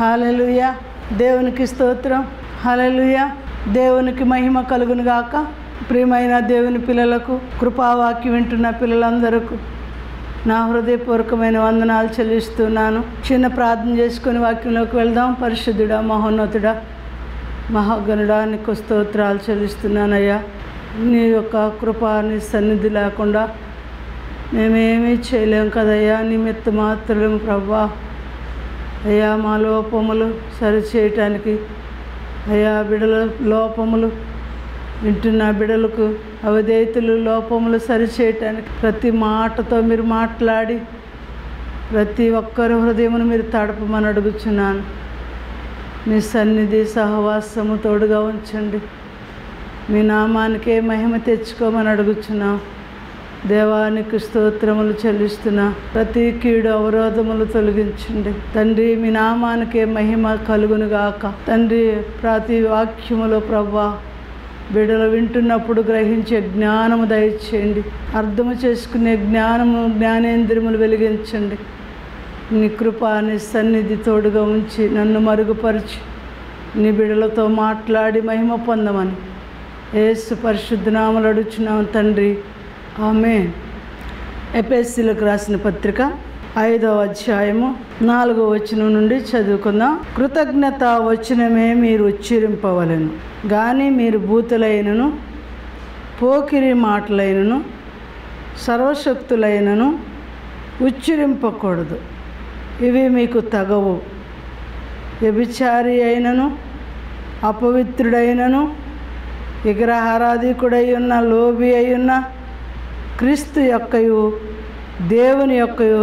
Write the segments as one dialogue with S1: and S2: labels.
S1: హల్లెలూయ దేవునికి స్తోత్రం హల్లెలూయ దేవునికి మహిమ కలుగును గాక ప్రియమైన దేవుని పిల్లలకు కృపావాక్యం వింటున్న పిల్లలందరకు నా హృదయపూర్వకమైన వందనాలు చెల్లిస్తున్నాను చిన్న ప్రార్థన చేసుకొని వాక్యంలోకి వెళ్దాం పరిశుద్ధుడా మహోన్నతుడా మహాగణుడా నీకు స్తోత్రాలు చెల్లిస్తున్నానయ్యా నీ యొక్క కృప నీ సన్నిధి లేకుండా మేమేమీ చేయలేం కదయ్యా నిమిత్త మాత్రం ప్రభా అయ్యా మా లోపములు సరిచేయటానికి అయ్యా బిడల లోపములు వింటున్న బిడలకు అవధేతులు లోపములు సరిచేయటానికి ప్రతి మాటతో మీరు మాట్లాడి ప్రతి ఒక్కరి హృదయమును మీరు తడపమని అడుగుచున్నాను మీ సన్నిధి సహవాసము తోడుగా ఉంచండి మీ నామానికే మహిమ తెచ్చుకోమని అడుగుచున్నాం దేవానికి స్తోత్రములు చెల్లిస్తున్నా ప్రతి కీడు అవరోధములు తొలగించండి తండ్రి మీ నామానికే మహిమ కలుగును గాక తండ్రి ప్రతి వాక్యములో ప్రభా బిడలు వింటున్నప్పుడు గ్రహించే జ్ఞానము దయచేయండి అర్థము చేసుకునే జ్ఞానము జ్ఞానేంద్రియములు వెలిగించండి నీ కృప నీ సన్నిధి తోడుగా ఉంచి నన్ను మరుగుపరిచి నీ బిడలతో మాట్లాడి మహిమ పొందమని ఏసు పరిశుద్ధనామలు అడుచున్నాం తండ్రి ఆమె ఎపిఎస్సీలకు రాసిన పత్రిక ఐదవ అధ్యాయము నాలుగో వచనం నుండి చదువుకుందాం కృతజ్ఞత వచనమే మీరు ఉచ్చరింపవలను కానీ మీరు బూతులైనను పోకిరి మాటలైనను సర్వశక్తులైనను ఉచ్చరింపకూడదు ఇవి మీకు తగవు వ్యభిచారి అయినను అపవిత్రుడైనను విగ్రహారాధికుడై ఉన్న లోబి అయి ఉన్న క్రీస్తు యొక్కయు దేవుని యొక్కయు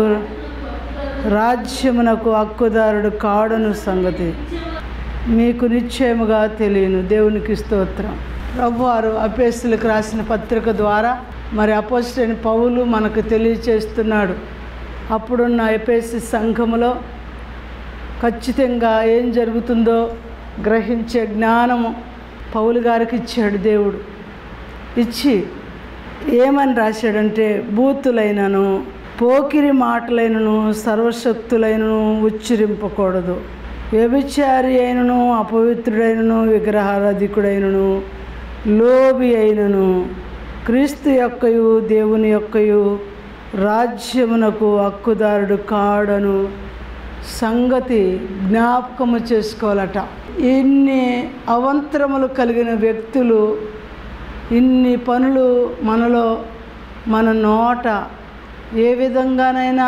S1: రాజ్యమునకు హక్కుదారుడు కాడను సంగతి మీకు నిశ్చయముగా తెలియను దేవునికి స్తోత్రం ప్రభువారు అపేస్తులకు రాసిన పత్రిక ద్వారా మరి అపోస్టైన పౌలు మనకు తెలియచేస్తున్నాడు అప్పుడున్న ఎపేసి సంఘములో ఖచ్చితంగా ఏం జరుగుతుందో గ్రహించే జ్ఞానము పౌలు గారికి ఇచ్చాడు దేవుడు ఇచ్చి ఏమని రాశాడంటే బూతులైనను పోకిరి మాటలైనను సర్వశక్తులైనను ఉచ్చరింపకూడదు వ్యభిచారి అయినను అపవిత్రుడైనను విగ్రహారాధికుడైనను లోబి అయినను క్రీస్తు యొక్కయు దేవుని యొక్కయు రాజ్యమునకు హక్కుదారుడు కాడను సంగతి జ్ఞాపకము చేసుకోవాలట ఇన్ని అవంతరములు కలిగిన వ్యక్తులు ఇన్ని పనులు మనలో మన నోట ఏ విధంగానైనా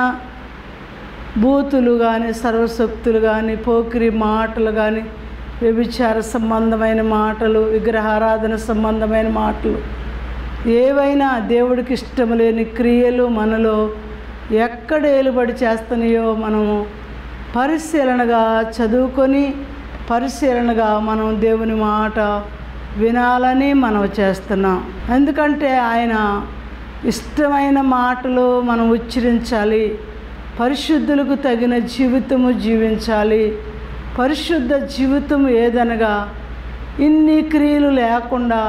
S1: బూతులు కానీ సర్వశక్తులు కానీ పోకిరి మాటలు కానీ వ్యభిచార సంబంధమైన మాటలు విగ్రహారాధన సంబంధమైన మాటలు ఏవైనా దేవుడికి ఇష్టం లేని క్రియలు మనలో ఎక్కడ ఏలుబడి చేస్తున్నాయో మనము పరిశీలనగా చదువుకొని పరిశీలనగా మనం దేవుని మాట వినాలని మనం చేస్తున్నాం ఎందుకంటే ఆయన ఇష్టమైన మాటలు మనం ఉచ్చరించాలి పరిశుద్ధులకు తగిన జీవితము జీవించాలి పరిశుద్ధ జీవితం ఏదనగా ఇన్ని క్రియలు లేకుండా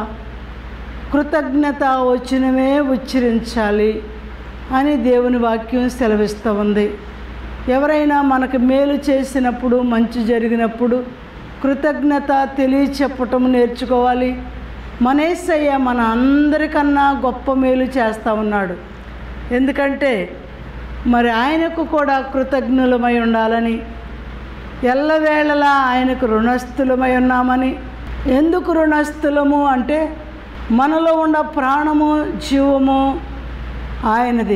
S1: కృతజ్ఞత వచనమే ఉచ్చరించాలి అని దేవుని వాక్యం సెలవిస్తూ ఉంది ఎవరైనా మనకు మేలు చేసినప్పుడు మంచి జరిగినప్పుడు కృతజ్ఞత తెలియచెప్పటం నేర్చుకోవాలి మనేసయ్య మన అందరికన్నా గొప్ప మేలు చేస్తూ ఉన్నాడు ఎందుకంటే మరి ఆయనకు కూడా కృతజ్ఞులమై ఉండాలని ఎల్లవేళలా ఆయనకు రుణస్థులమై ఉన్నామని ఎందుకు రుణస్థులము అంటే మనలో ఉన్న ప్రాణము జీవము ఆయనది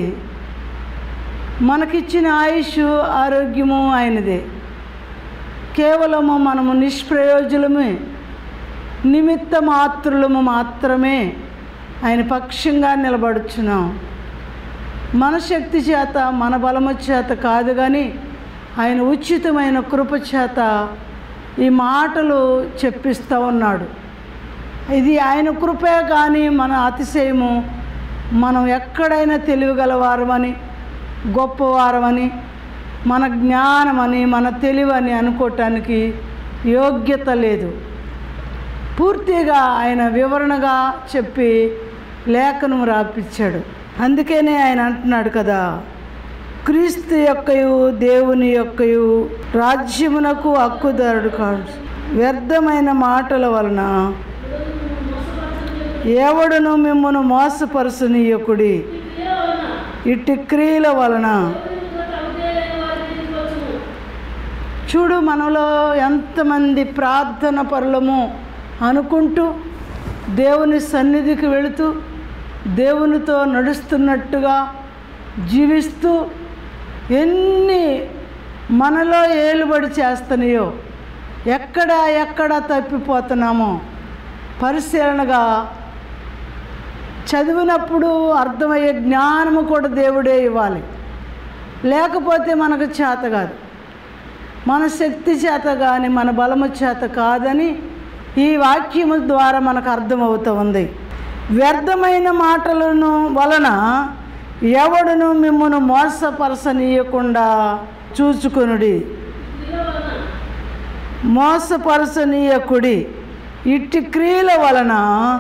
S1: మనకిచ్చిన ఆయుష్ ఆరోగ్యము ఆయనదే కేవలము మనము నిష్ప్రయోజనమే నిమిత్త మాత్రులము మాత్రమే ఆయన పక్షంగా నిలబడుచున్నాం మన శక్తి చేత మన బలము చేత కాదు కానీ ఆయన ఉచితమైన కృప చేత ఈ మాటలు చెప్పిస్తూ ఉన్నాడు ఇది ఆయన కృపే కానీ మన అతిశయము మనం ఎక్కడైనా తెలివిగలవారమని గొప్పవారమని మన జ్ఞానమని మన తెలివని అనుకోవటానికి యోగ్యత లేదు పూర్తిగా ఆయన వివరణగా చెప్పి లేఖనం రాపించాడు అందుకనే ఆయన అంటున్నాడు కదా క్రీస్తు యొక్కయు దేవుని యొక్కయు రాజ్యమునకు హక్కుదారుడు కాడు వ్యర్థమైన మాటల వలన ఎవడును మిమ్మను మోసపరుసనీయకుడి ఇట్టి క్రియల వలన చూడు మనలో ఎంతమంది ప్రార్థన పరులము అనుకుంటూ దేవుని సన్నిధికి వెళుతూ దేవునితో నడుస్తున్నట్టుగా జీవిస్తూ ఎన్ని మనలో ఏలుబడి చేస్తున్నాయో ఎక్కడ ఎక్కడ తప్పిపోతున్నామో పరిశీలనగా చదివినప్పుడు అర్థమయ్యే జ్ఞానము కూడా దేవుడే ఇవ్వాలి లేకపోతే మనకు చేత కాదు మన శక్తి చేత కానీ మన బలము చేత కాదని ఈ వాక్యము ద్వారా మనకు అర్థమవుతూ ఉంది వ్యర్థమైన మాటలను వలన ఎవడును మిమ్మను మోసపరచనీయకుండా చూచుకొనుడి మోసపరచనీయకుడి ఇట్టి క్రియల వలన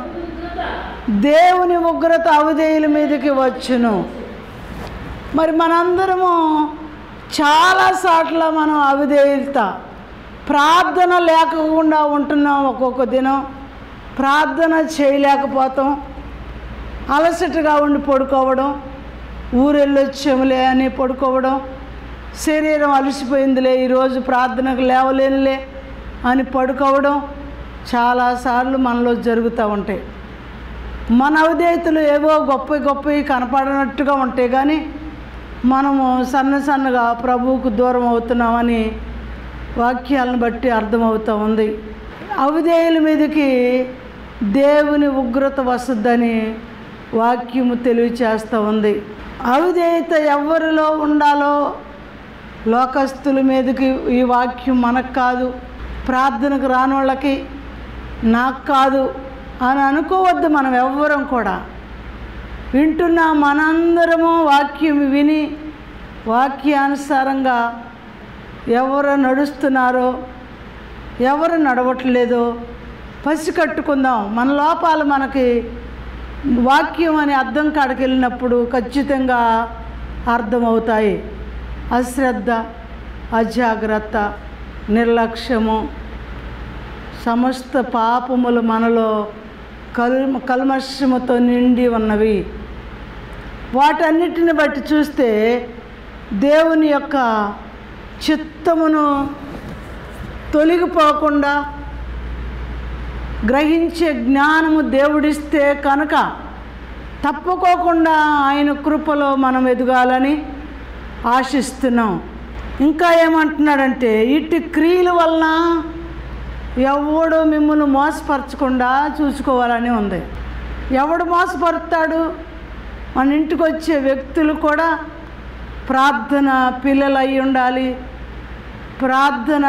S1: దేవుని ఉగ్రత అవధేయుల మీదకి వచ్చును మరి మనందరము చాలా సార్లు మనం అవిధేయత ప్రార్థన లేకుండా ఉంటున్నాం ఒక్కొక్క దినం ప్రార్థన చేయలేకపోతాం అలసటగా ఉండి పడుకోవడం ఊరెళ్ళొచ్చాములే అని పడుకోవడం శరీరం అలసిపోయిందిలే ఈరోజు ప్రార్థనకు లేవలేనులే అని పడుకోవడం చాలాసార్లు మనలో జరుగుతూ ఉంటాయి మన అవిధేయతలు ఏవో గొప్ప గొప్పవి కనపడనట్టుగా ఉంటాయి కానీ మనము సన్న సన్నగా ప్రభువుకు దూరం అవుతున్నామని వాక్యాలను బట్టి అర్థమవుతూ ఉంది అవిధేయుల మీదకి దేవుని ఉగ్రత వస్తుందని వాక్యము తెలియచేస్తూ ఉంది అవిధేయత ఎవరిలో ఉండాలో లోకస్తుల మీదకి ఈ వాక్యం మనకు కాదు ప్రార్థనకు రానోళ్ళకి నాకు కాదు అని అనుకోవద్దు మనం ఎవ్వరం కూడా వింటున్న మనందరము వాక్యం విని వాక్యానుసారంగా ఎవరు నడుస్తున్నారో ఎవరు నడవట్లేదో పసికట్టుకుందాం మన లోపాలు మనకి వాక్యం అని అర్థం కాడికి వెళ్ళినప్పుడు ఖచ్చితంగా అర్థమవుతాయి అశ్రద్ధ అజాగ్రత్త నిర్లక్ష్యము సమస్త పాపములు మనలో కల్ కల్మషముతో నిండి ఉన్నవి వాటన్నిటిని బట్టి చూస్తే దేవుని యొక్క చిత్తమును తొలగిపోకుండా గ్రహించే జ్ఞానము దేవుడిస్తే కనుక తప్పుకోకుండా ఆయన కృపలో మనం ఎదగాలని ఆశిస్తున్నాం ఇంకా ఏమంటున్నాడంటే ఇటు క్రియల వలన ఎవడు మిమ్మల్ని మోసపరచకుండా చూసుకోవాలని ఉంది ఎవడు మోసపరుస్తాడు మన ఇంటికి వచ్చే వ్యక్తులు కూడా ప్రార్థన పిల్లలు అయి ఉండాలి ప్రార్థన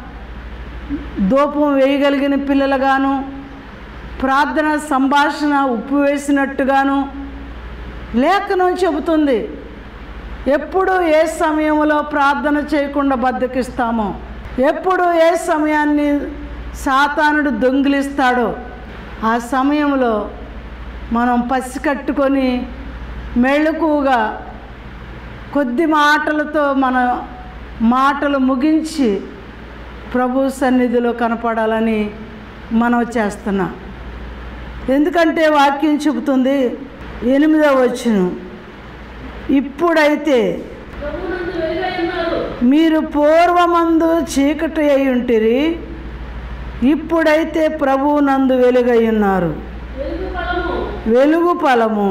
S1: దూపం వేయగలిగిన పిల్లలుగాను ప్రార్థన సంభాషణ ఉప్పు వేసినట్టుగాను లేఖనం చెబుతుంది ఎప్పుడు ఏ సమయంలో ప్రార్థన చేయకుండా బద్దకిస్తామో ఎప్పుడు ఏ సమయాన్ని సాతానుడు దొంగిలిస్తాడో ఆ సమయంలో మనం పసికట్టుకొని మెళుకుగా కొద్ది మాటలతో మన మాటలు ముగించి ప్రభు సన్నిధిలో కనపడాలని మనం చేస్తున్నాం ఎందుకంటే వాక్యం చెబుతుంది ఎనిమిదవ వచ్చును ఇప్పుడైతే
S2: ప్రభునందు వెలుగై ఉన్నారు
S1: మీరు పూర్వమందు చీకటి అయి ఉంటిరి ఇప్పుడైతే ప్రభువు నందు వెలుగై ఉన్నారు
S2: వెలుగు ఫలము
S1: వెలుగు ఫలము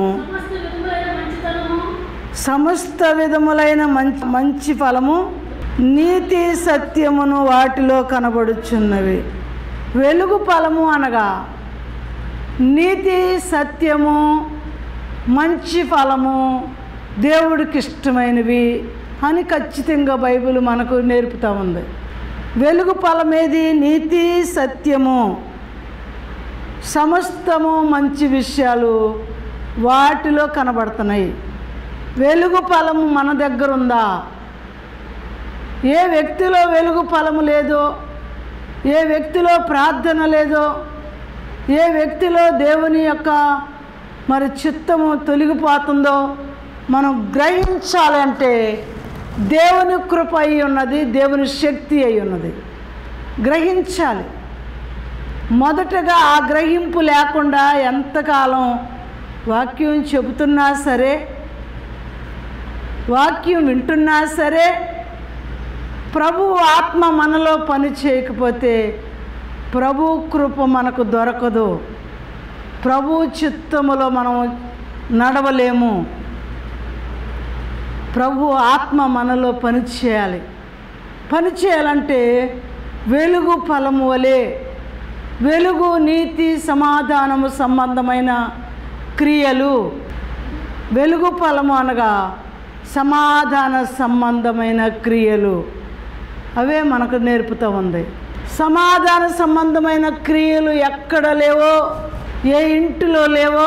S2: సమస్త విధములైన మంచితనము
S1: సమస్త విధములైన మంచి మంచి ఫలము నీతి సత్యమును వాటిలో కనబడుచున్నవి వెలుగు ఫలము అనగా నీతి సత్యము మంచి ఫలము దేవుడికి ఇష్టమైనవి అని ఖచ్చితంగా బైబిల్ మనకు నేర్పుతూ ఉంది వెలుగు ఫలమేది నీతి సత్యము సమస్తము మంచి విషయాలు వాటిలో కనబడుతున్నాయి వెలుగు ఫలము మన దగ్గర ఉందా ఏ వ్యక్తిలో వెలుగు ఫలము లేదో ఏ వ్యక్తిలో ప్రార్థన లేదో ఏ వ్యక్తిలో దేవుని యొక్క మరి చిత్తము తొలగిపోతుందో మనం గ్రహించాలంటే దేవుని కృప అయి ఉన్నది దేవుని శక్తి అయి ఉన్నది గ్రహించాలి మొదటగా ఆ గ్రహింపు లేకుండా ఎంతకాలం వాక్యం చెబుతున్నా సరే వాక్యం వింటున్నా సరే ప్రభు ఆత్మ మనలో పని చేయకపోతే ప్రభు కృప మనకు దొరకదు ప్రభు చిత్తములో మనం నడవలేము ప్రభు ఆత్మ మనలో పని చేయాలి పని చేయాలంటే వెలుగు ఫలము వలె వెలుగు నీతి సమాధానము సంబంధమైన క్రియలు వెలుగు ఫలము అనగా సమాధాన సంబంధమైన క్రియలు అవే మనకు నేర్పుతూ ఉంది సమాధాన సంబంధమైన క్రియలు ఎక్కడ లేవో ఏ ఇంటిలో లేవో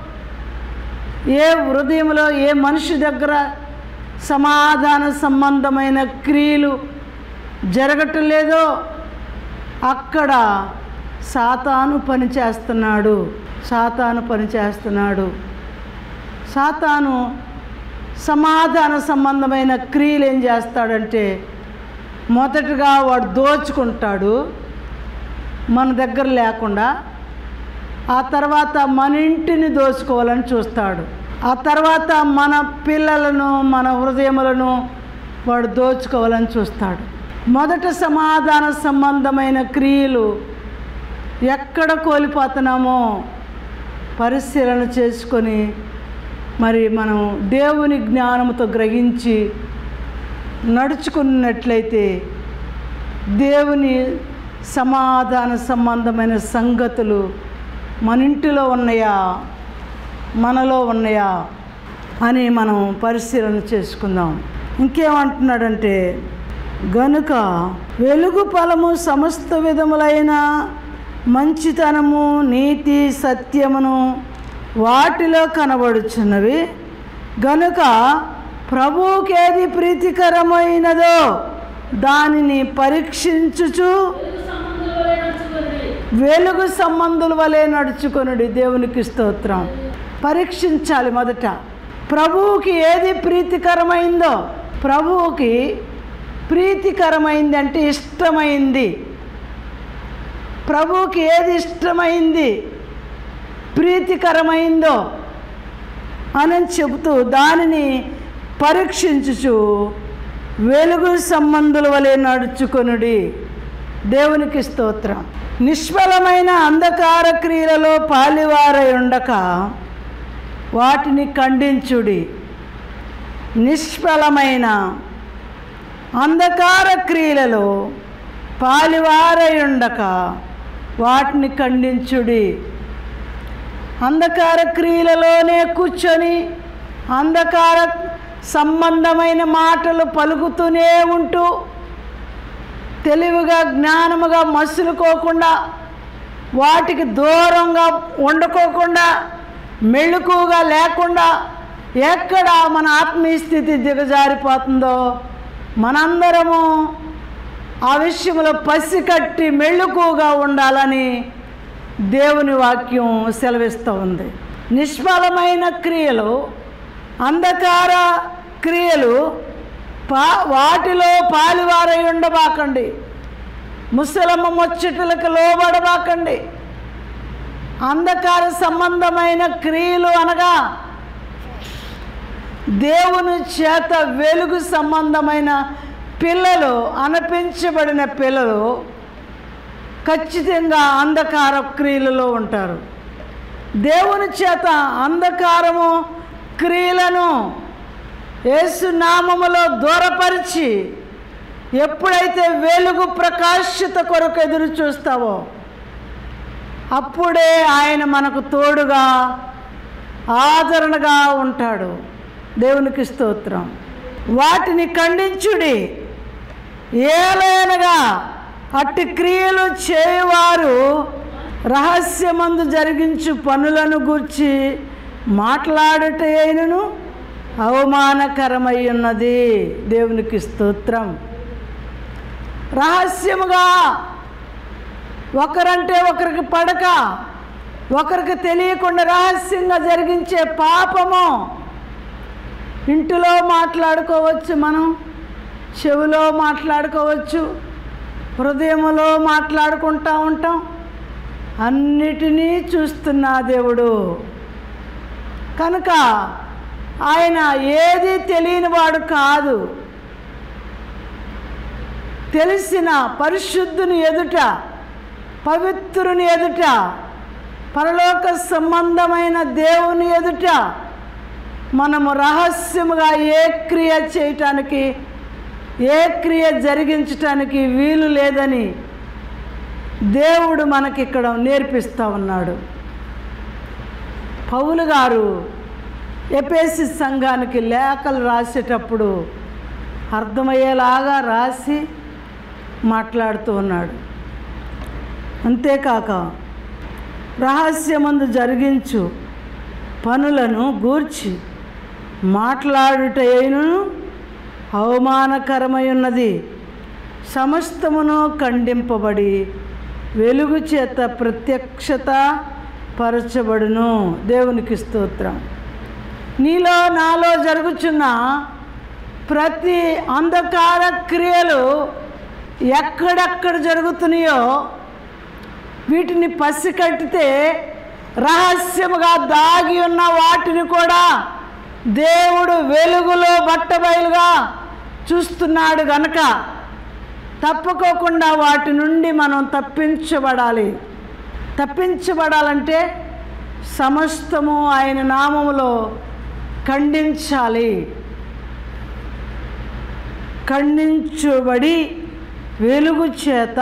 S1: ఏ హృదయంలో ఏ మనిషి దగ్గర సమాధాన సంబంధమైన క్రియలు జరగటం లేదో అక్కడ సాతాను పని చేస్తున్నాడు సాతాను పని చేస్తున్నాడు సాతాను సమాధాన సంబంధమైన క్రియలు ఏం చేస్తాడంటే మొదటగా వాడు దోచుకుంటాడు మన దగ్గర లేకుండా ఆ తర్వాత మన ఇంటిని దోచుకోవాలని చూస్తాడు ఆ తర్వాత మన పిల్లలను మన హృదయములను వాడు దోచుకోవాలని చూస్తాడు మొదట సమాధాన సంబంధమైన క్రియలు ఎక్కడ కోల్పోతున్నామో పరిశీలన చేసుకొని మరి మనం దేవుని జ్ఞానముతో గ్రహించి నడుచుకున్నట్లయితే దేవుని సమాధాన సంబంధమైన సంగతులు మన ఇంటిలో ఉన్నాయా మనలో ఉన్నాయా అని మనం పరిశీలన చేసుకుందాం ఇంకేమంటున్నాడంటే గనుక వెలుగు ఫలము సమస్త విధములైన మంచితనము నీతి సత్యమును వాటిలో కనబడుచున్నవి గనుక ప్రభువుకేది ప్రీతికరమైనదో దానిని పరీక్షించుచు
S2: వెలుగు సంబంధుల వలె నడుచుకొనుడి.
S1: వెలుగు సంబంధుల వలె నడుచుకొనుడి దేవునికి స్తోత్రం పరీక్షించాలి మొదట ప్రభువుకి ఏది ప్రీతికరమైందో ప్రభువుకి ప్రీతికరమైంది అంటే ఇష్టమైంది ప్రభువుకి ఏది ఇష్టమైంది ప్రీతికరమైందో అని చెబుతూ దానిని పరీక్షించుచు వెలుగు సంబంధుల వలె నడుచుకొనుడి దేవునికి స్తోత్రం నిష్ఫలమైన అంధకార క్రియలలో పాలివారై ఉండక వాటిని ఖండించుడి నిష్ఫలమైన అంధకార క్రియలలో పాలివారై ఉండక వాటిని ఖండించుడి అంధకార క్రియలలోనే కూర్చొని అంధకార సంబంధమైన మాటలు పలుకుతూనే ఉంటూ తెలివిగా జ్ఞానముగా మసులుకోకుండా వాటికి దూరంగా వండుకోకుండా మెళుకుగా లేకుండా ఎక్కడ మన ఆత్మీయ స్థితి దిగజారిపోతుందో మనందరము ఆ విషయంలో పసికట్టి మెళుకుగా ఉండాలని దేవుని వాక్యం సెలవిస్తూ ఉంది నిష్ఫలమైన క్రియలు అంధకార క్రియలు పా వాటిలో పాలివారై ఉండబాకండి ముసలమ్మ ముచ్చటలకు లోబడబాకండి అంధకార సంబంధమైన క్రియలు అనగా దేవుని చేత వెలుగు సంబంధమైన పిల్లలు అనిపించబడిన పిల్లలు ఖచ్చితంగా అంధకార క్రియలలో ఉంటారు దేవుని చేత అంధకారము క్రియలను యేసునామములో దూరపరిచి ఎప్పుడైతే వెలుగు ప్రకాశిత కొరకు ఎదురు చూస్తావో అప్పుడే ఆయన మనకు తోడుగా ఆదరణగా ఉంటాడు దేవునికి స్తోత్రం వాటిని ఖండించుడి ఏలైనగా అట్టి క్రియలు చేయువారు రహస్యమందు జరిగించు పనులను గూర్చి మాట్లాడుట అయినను అవమానకరమై ఉన్నది దేవునికి స్తోత్రం రహస్యముగా ఒకరంటే ఒకరికి పడక ఒకరికి తెలియకుండా రహస్యంగా జరిగించే పాపము ఇంటిలో మాట్లాడుకోవచ్చు మనం చెవిలో మాట్లాడుకోవచ్చు హృదయంలో మాట్లాడుకుంటూ ఉంటాం అన్నిటినీ చూస్తున్న దేవుడు కనుక ఆయన ఏది తెలియని వాడు కాదు తెలిసిన పరిశుద్ధుని ఎదుట పవిత్రుని ఎదుట పరలోక సంబంధమైన దేవుని ఎదుట మనము రహస్యముగా ఏ క్రియ చేయటానికి ఏ క్రియ జరిగించటానికి వీలు లేదని దేవుడు మనకి ఇక్కడ నేర్పిస్తూ ఉన్నాడు పౌలు గారు ఎపేసి సంఘానికి లేఖలు రాసేటప్పుడు అర్థమయ్యేలాగా రాసి మాట్లాడుతూ ఉన్నాడు అంతేకాక రహస్యమందు జరిగించు పనులను గూర్చి మాట్లాడుటైను అవమానకరమై ఉన్నది సమస్తమును ఖండింపబడి వెలుగు చేత ప్రత్యక్షత పరచబడును దేవునికి స్తోత్రం నీలో నాలో జరుగుచున్న ప్రతి అంధకార క్రియలు ఎక్కడెక్కడ జరుగుతున్నాయో వీటిని పసికట్టితే రహస్యముగా దాగి ఉన్న వాటిని కూడా దేవుడు వెలుగులో బట్టబయలుగా చూస్తున్నాడు గనక తప్పుకోకుండా వాటి నుండి మనం తప్పించబడాలి తప్పించబడాలంటే సమస్తము ఆయన నామములో ఖండించాలి ఖండించబడి వెలుగు చేత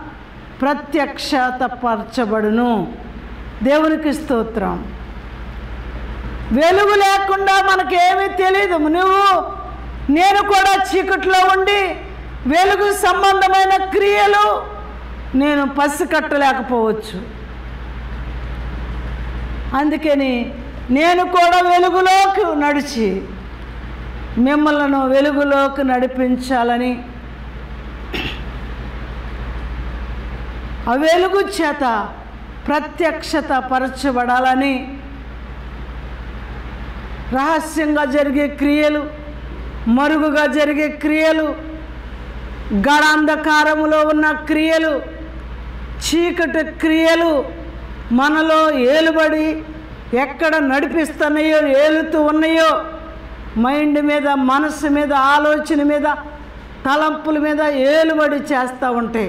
S1: ప్రత్యక్షతపరచబడును దేవునికి స్తోత్రం వెలుగు లేకుండా మనకేమీ తెలియదు నువ్వు నేను కూడా చీకట్లో ఉండి వెలుగు సంబంధమైన క్రియలు నేను పసికట్టలేకపోవచ్చు అందుకని నేను కూడా వెలుగులోకి నడిచి మిమ్మల్ని వెలుగులోకి నడిపించాలని ఆ వెలుగు చేత ప్రత్యక్షత పరచబడాలని రహస్యంగా జరిగే క్రియలు మరుగుగా జరిగే క్రియలు గడాంధకారములో ఉన్న క్రియలు చీకటి క్రియలు మనలో ఏలుబడి ఎక్కడ నడిపిస్తున్నాయో ఏలుతూ ఉన్నాయో మైండ్ మీద మనసు మీద ఆలోచన మీద తలంపుల మీద ఏలుబడి చేస్తూ ఉంటాయి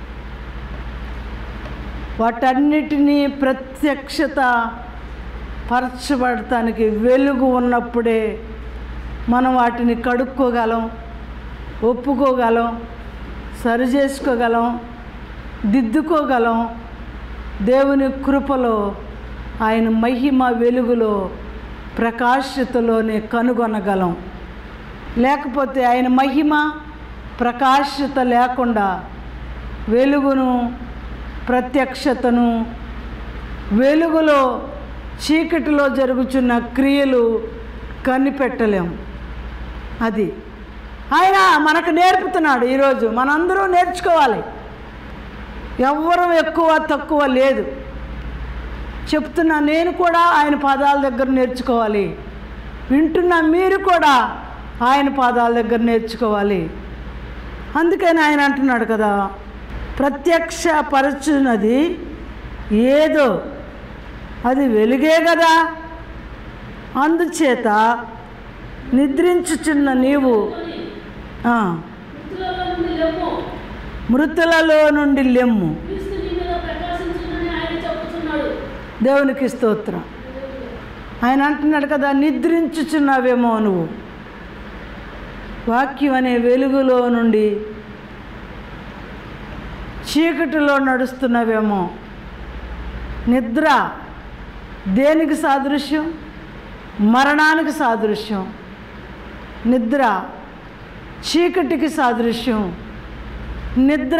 S1: వాటన్నిటినీ ప్రత్యక్షత పరచబడటానికి వెలుగు ఉన్నప్పుడే మనం వాటిని కడుక్కోగలం ఒప్పుకోగలం సరి చేసుకోగలం దిద్దుకోగలం దేవుని కృపలో ఆయన మహిమ వెలుగులో ప్రకాశతలోనే కనుగొనగలం లేకపోతే ఆయన మహిమ ప్రకాశత లేకుండా వెలుగును ప్రత్యక్షతను వెలుగులో చీకటిలో జరుగుచున్న క్రియలు కనిపెట్టలేం అది ఆయన మనకు నేర్పుతున్నాడు ఈరోజు మనందరూ నేర్చుకోవాలి ఎవ్వరం ఎక్కువ తక్కువ లేదు చెప్తున్నా నేను కూడా ఆయన పాదాల దగ్గర నేర్చుకోవాలి వింటున్న మీరు కూడా ఆయన పాదాల దగ్గర నేర్చుకోవాలి అందుకని ఆయన అంటున్నాడు కదా ప్రత్యక్ష పరచునది ఏదో అది వెలుగే కదా అందుచేత నిద్రించుచున్న నీవు ఆ,
S3: మృతులలో నుండి లెమ్ము
S1: మృతులలో నుండి లెమ్ము
S3: క్రీస్తు నీ మీద ప్రకాశించునని ఆయన చెప్పుచున్నాడు
S1: దేవునికి స్తోత్రం ఆయన అంటున్నాడు కదా నిద్రించుచున్నావేమో నువ్వు వాక్యం అనే వెలుగులో నుండి చీకటిలో నడుస్తున్నావేమో నిద్ర దేనికి సాదృశ్యం మరణానికి సాదృశ్యం నిద్ర చీకటికి సాదృశ్యం నిద్ర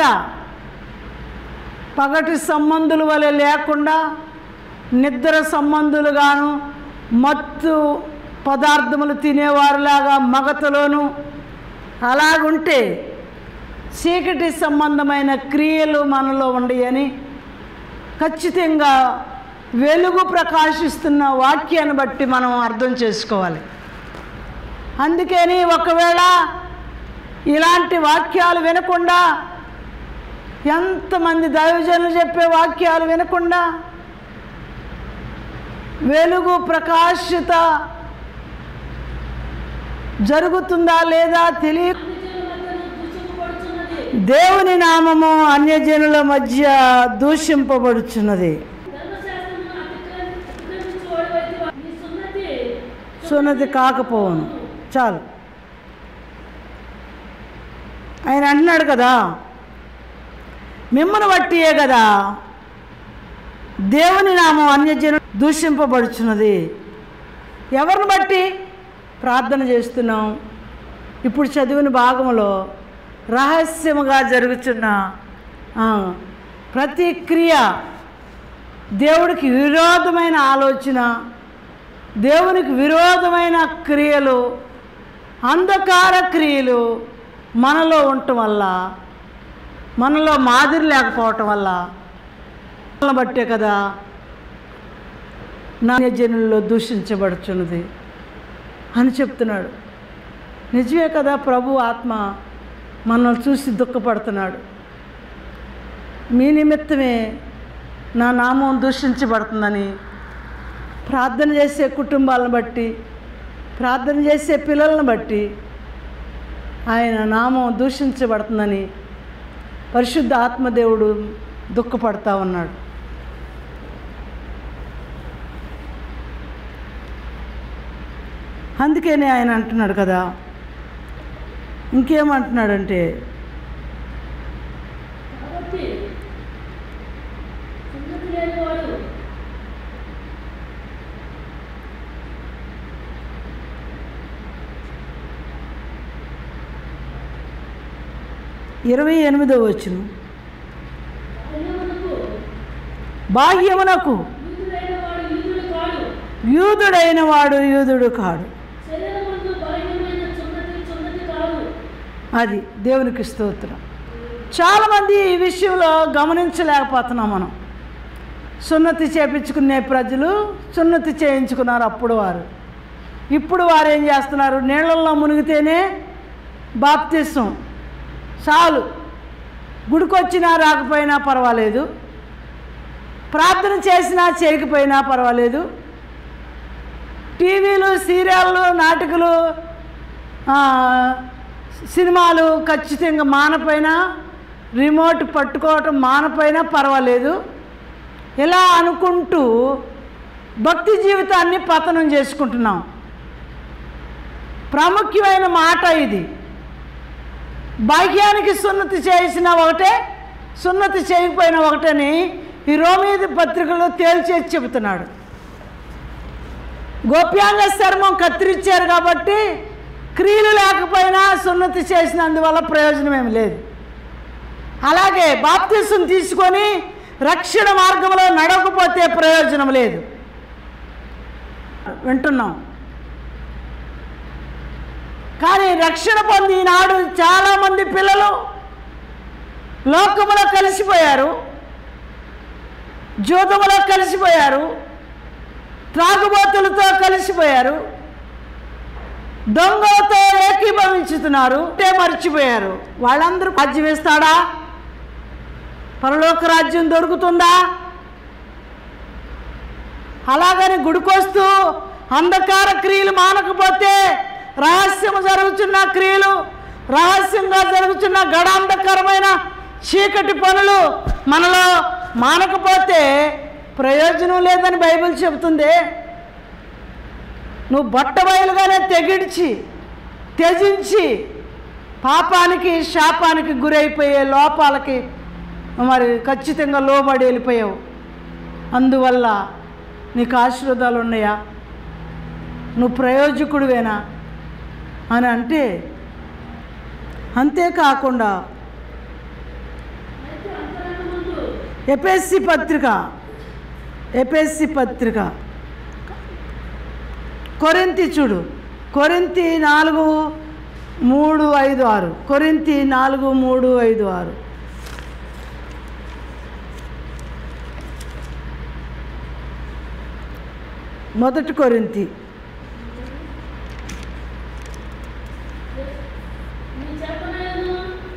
S1: పగటి సంబంధుల వలె లేకుండా నిద్ర సంబంధులుగాను మత్తు పదార్థములు తినేవారులాగా మగతలోను అలాగుంటే చీకటి సంబంధమైన క్రియలు మనలో ఉండయని ఖచ్చితంగా వెలుగు ప్రకాశిస్తున్న వాక్యాన్ని బట్టి మనం అర్థం చేసుకోవాలి అందుకని ఒకవేళ ఇలాంటి వాక్యాలు వినకుండా ఎంతమంది దైవజనులు చెప్పే వాక్యాలు వినకుండా వెలుగు ప్రకాశిత జరుగుతుందా లేదా తెలియ
S3: అన్యజనుల మధ్యను దూషింపబడుచున్నది
S1: దేవుని నామము అన్యజనుల మధ్య దూషింపబడుచున్నది
S3: ధర్మశాస్త్రమును అతిక్రమి- అతిక్రమించువాడవైతే నీ సున్నతి
S1: సున్నతి కాకపోవును చాలు ఆయన అంటున్నాడు కదా మిమ్మల్ని బట్టియే కదా దేవుని నామం అన్యజను దూషింపబడుచున్నది ఎవరిని బట్టి ప్రార్థన చేస్తున్నాం ఇప్పుడు చదివిన భాగంలో రహస్యముగా జరుగుతున్న ఆ, ప్రతి క్రియ దేవుడికి విరోధమైన ఆలోచన దేవునికి విరోధమైన క్రియలు అంధకార క్రియలు మనలో ఉండటం వల్ల మనలో మాదిరి లేకపోవటం వల్ల వాళ్ళని బట్టే కదా నాణ్యజనుల్లో దూషించబడుచున్నది అని చెప్తున్నాడు నిజమే కదా ప్రభు ఆత్మ మనల్ని చూసి దుఃఖపడుతున్నాడు మీ నిమిత్తమే నా నామం దూషించబడుతుందని ప్రార్థన చేసే కుటుంబాలను బట్టి ప్రార్థన చేసే పిల్లలను బట్టి ఆయన నామం దూషించబడుతుందని పరిశుద్ధ ఆత్మదేవుడు దుఃఖపడతా ఉన్నాడు అందుకనే ఆయన అంటున్నాడు కదా ఇంకేమంటున్నాడంటే
S3: కాబట్టి సున్నతి లేనివాడు
S1: ఇరవై ఎనిమిదో వచ్చిన
S3: బాల్యమునకు
S1: బాహ్యమునకు
S3: యూదుడైన వాడు యూదుడు కాడు
S1: యూదుడైన వాడు యూదుడు కాడు
S3: శరీరమందు బలహీనమైన సున్నతి సున్నతి కాదు
S1: అది దేవునికి స్తోత్రం చాలామంది ఈ విషయంలో గమనించలేకపోతున్నాం మనం సున్నతి చేపించుకునే ప్రజలు సున్నతి చేయించుకున్నారు అప్పుడు వారు ఇప్పుడు వారు ఏం చేస్తున్నారు నీళ్ళల్లో మునిగితేనే బాప్తిసం చాలు గుడికొచ్చినా రాకపోయినా పర్వాలేదు ప్రార్థన చేసినా చేయకపోయినా పర్వాలేదు టీవీలు సీరియళ్ళు నాటకాలు ఆ, సినిమాలు ఖచ్చితంగా మానపైన రిమోట్ పట్టుకోవటం మానపైన పర్వాలేదు ఇలా అనుకుంటూ భక్తి జీవితాన్ని పతనం చేసుకుంటున్నాం ప్రాముఖ్యమైన మాట ఇది భాగ్యానికి సున్నతి చేసిన ఒకటే సున్నతి చేయకపోయిన ఒకటని ఈ రోమీది పత్రికలో తేల్చేసి చెబుతున్నాడు గోప్యాంగ చర్మం కత్తిరించారు కాబట్టి క్రియలు లేకపోయినా సున్నతి చేసినందువల్ల ప్రయోజనం ఏమి లేదు అలాగే బాప్తిసం తీసుకొని రక్షణ మార్గంలో నడవకపోతే ప్రయోజనం లేదు వింటున్నాం కానీ రక్షణ పొంది ఈనాడు చాలామంది పిల్లలు లోకములో కలిసిపోయారు జూతములో కలిసిపోయారు త్రాగుబోతులతో కలిసిపోయారు దొంగలతో ఏకీభవించుతున్నారు అంటే మర్చిపోయారు వాళ్ళందరూ రాజ్యం ఇస్తాడా పరలోక రాజ్యం దొరుకుతుందా అలాగని గుడికొస్తూ అంధకార క్రియలు మానకపోతే రహస్యం జరుగుతున్న క్రియలు రహస్యంగా జరుగుతున్న గడాంధకరమైన చీకటి పనులు మనలో మానకపోతే ప్రయోజనం లేదని బైబిల్ చెబుతుంది నువ్వు బట్టబయలుగానే తెగిడిచి త్యజించి పాపానికి శాపానికి గురైపోయే లోపాలకి మరి ఖచ్చితంగా లోబడి వెళ్ళిపోయావు అందువల్ల నీకు ఆశీర్వాదాలు ఉన్నాయా నువ్వు ప్రయోజకుడివేనా అని అంటే అంతేకాకుండా
S3: అయితే అంతరంగమందు
S1: ఎపిఎస్సి పత్రిక ఎపిఎస్సి పత్రిక కొరింతి చూడు కొరింతి నాలుగు మూడు ఐదు ఆరు కొరింతి నాలుగు మూడు ఐదు ఆరు మొదటి కొరింతి
S3: నీ చేతనైన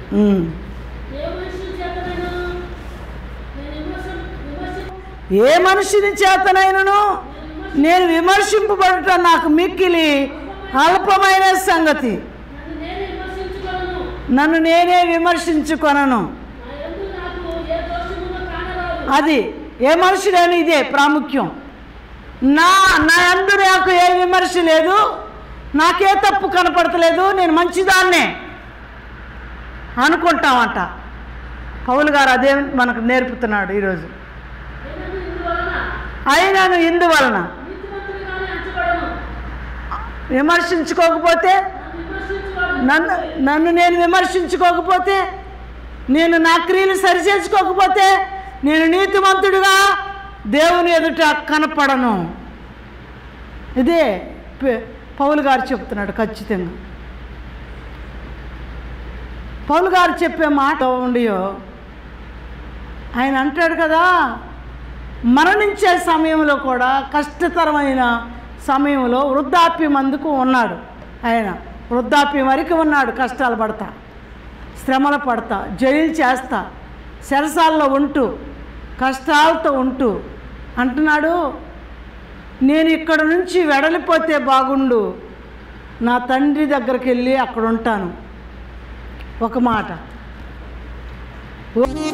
S1: ఉమ్.
S3: ఏ మనుషుల చేతనైనా నేను విమర్శ విమర్శ
S1: ఏ మనుషుని చేతనైనను నేను విమర్శింపబడట నాకు మిక్కిలి అల్పమైన సంగతి
S3: నన్ను నేనే విమర్శించుకోను
S1: నన్ను నేనే విమర్శించుకొనను
S3: నా యందు నాకు ఏ దోషమును కానరాదు
S1: అది ఏ మనుషుడైనా ఇదే ప్రాముఖ్యం నా నా అందు నాకు ఏ విమర్శ లేదు నాకే తప్పు కనపడతలేదు నేను మంచిదాన్నే అనుకుంటామంట పౌలు గారు అదే మనకు నేర్పుతున్నాడు ఈరోజు
S3: నేనందు ఇందువలన
S1: అయినను ఇందువలన
S3: నీతిమంతుడిగానే ఎంచబడను
S1: విమర్శించుకోకపోతే
S3: నన్ను విమర్శించువాడు
S1: నన్ను నన్ను నేను విమర్శించుకోకపోతే నేను నా క్రియలు సరిచేసుకోకపోతే నేను నీతిమంతుడిగా దేవుని ఎదుట కనపడను ఇదే పె- పౌలు గారు చెప్తున్నాడు ఖచ్చితంగా పౌలు గారు చెప్పే మాట ఉండియో ఆయన అంటాడు కదా మరణించే సమయంలో కూడా కష్టతరమైన సమయంలో వృద్ధాప్యం అందుకు ఉన్నాడు ఆయన వృద్ధాప్యం వరకు ఉన్నాడు కష్టాలు పడతా శ్రమలు పడతా జైలు చేస్తా చెరసాల్లో ఉంటూ కష్టాలతో ఉంటూ అంటున్నాడు నేను ఇక్కడ నుంచి వెడలిపోతే బాగుండు నా తండ్రి దగ్గరికి వెళ్ళి అక్కడ ఉంటాను ఒక మాట